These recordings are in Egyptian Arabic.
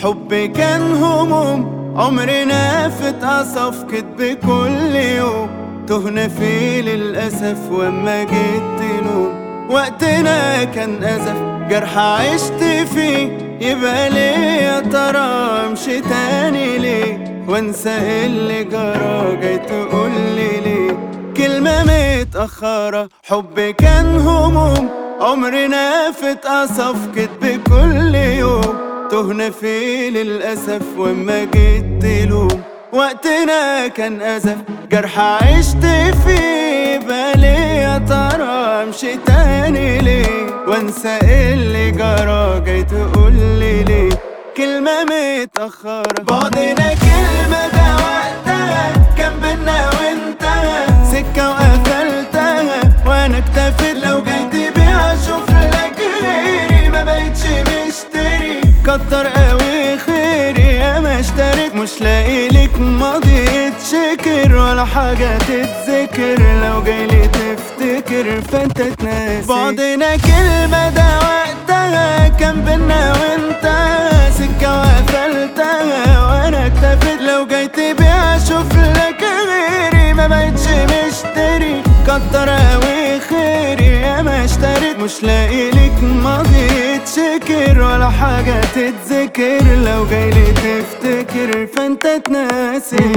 حبي كان هموم عمرنا فتقى صفقة بكل يوم تهنا فيه للأسف وما جيت تنوم وقتنا كان أزف جرح عشت فيه يبقى ليه يا ترى امشي تاني ليه وانسى اللي جرى جاي تقولي ليه كلمة متأخرة حبي كان هموم عمرنا فتقى صفقة بكل يوم تهنا فيه للأسف وما جيت تلوم وقتنا كان أزف جرح عشت فيه بالي يا ترى امشي تاني ليه وانسى اللي جرى جاي تقولي ليه كلمة متأخرة بعدنا كلمة ده وقتها كان بينا وانتهى سكة وقفلتها وانا اكتفيت لو جاي تبيع اشوف لك غيري ما بقتش مشتري كتر قوي خيري يا ما اشتريت مش لاقي لك ماضي يتشكر ولا حاجة تتذكر لو جايلي تفتكر فانت تناسي بعدنا كلمة ده وقتها كان بينا وانت سكة وقفلتها وانا اكتفيت لو جاي تبيع اشوف لك غيري ما بقتش مشتري كتر قوي خيري يا ما اشتريت مش لاقي لك ماضي يتشكر ولا حاجة تتذكر لو جايلي تفتكر فانت تناسي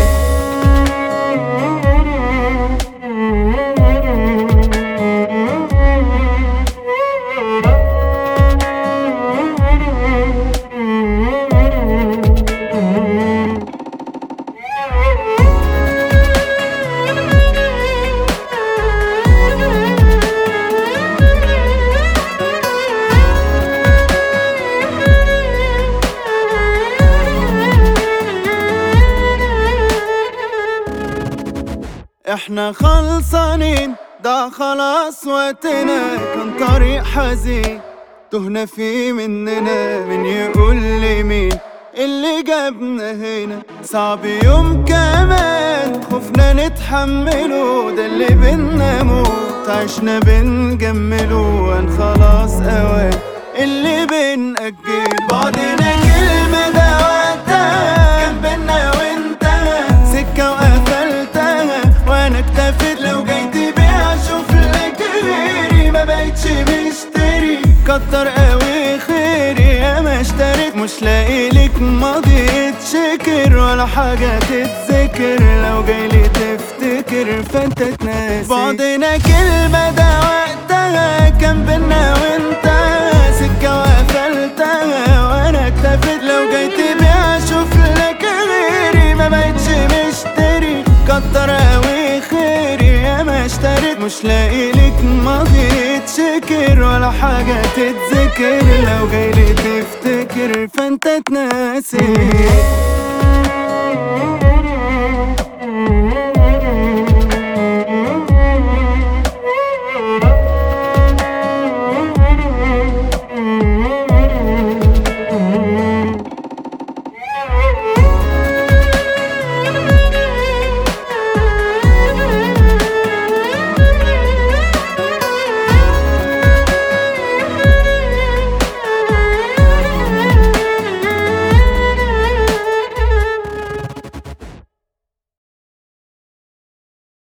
احنا خلصانين ده خلاص وقتنا كان طريق حزين تهنا فيه مننا من يقول لي مين اللي جابنا هنا صعب يوم كمان خفنا نتحمله ده اللي بينا موت عشنا بنجمله وان خلاص اوان اللي بنأجل بعدنا كلمة ده وقتها كان بينا وانتهى سكة وقفلتها وانا اكتفيت لو جاي تبيع اشوف لك غيري ما بقتش مشتري كتر قوي خيري يا ما اشتريت مش لاقي لك ماضي يتشكر ولا حاجة تتذكر لو جايلي تفتكر فانت تناسي بعدنا كلمة ده وقتها كان بينا وانت سكة وقفلتها وانا اكتفيت لو جاي تبيع اشوف لك غيري ما بقتش مشتري كتر قوي خيري يا ما اشتريت مش لاقي لك ماضي يتشكر ولا حاجة تتذكر لو جايلي تفتكر فانت تناسي